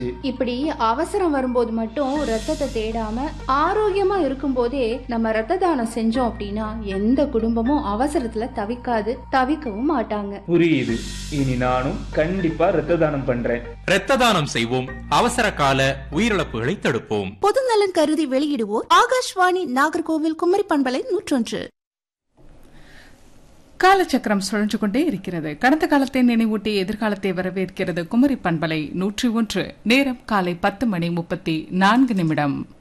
இப்படி அவசரம் வரும்போது மட்டும் ரத்தத்தை தேடாம ஆரோக்கியமா இருக்கும்போதே நம்ம ரத்த தானம் செஞ்சோம் அப்படின்னா எந்த குடும்பமும் அவசரத்துல தவிக்காது தவிக்கவும் மாட்டாங்க புரியுது இனி நானும் கண்டிப்பா ரத்த தானம் பண்றேன் இரத்த தானம் செய்வோம் அவசர கால உயிரிழப்புகளை தடுப்போம் பொதுநலன் கருதி வெளியிடுவோர் ஆகாஷ்வாணி நாகர்கோவில் குமரி பண்பலை நூற்றொன்று காலச்சக்கரம் சுழன்று கொண்டே இருக்கிறது கடந்த காலத்தை நினைவூட்டி எதிர்காலத்தை வரவேற்கிறது குமரி பண்பலை நூற்றி ஒன்று நேரம் காலை பத்து மணி முப்பத்தி நான்கு நிமிடம்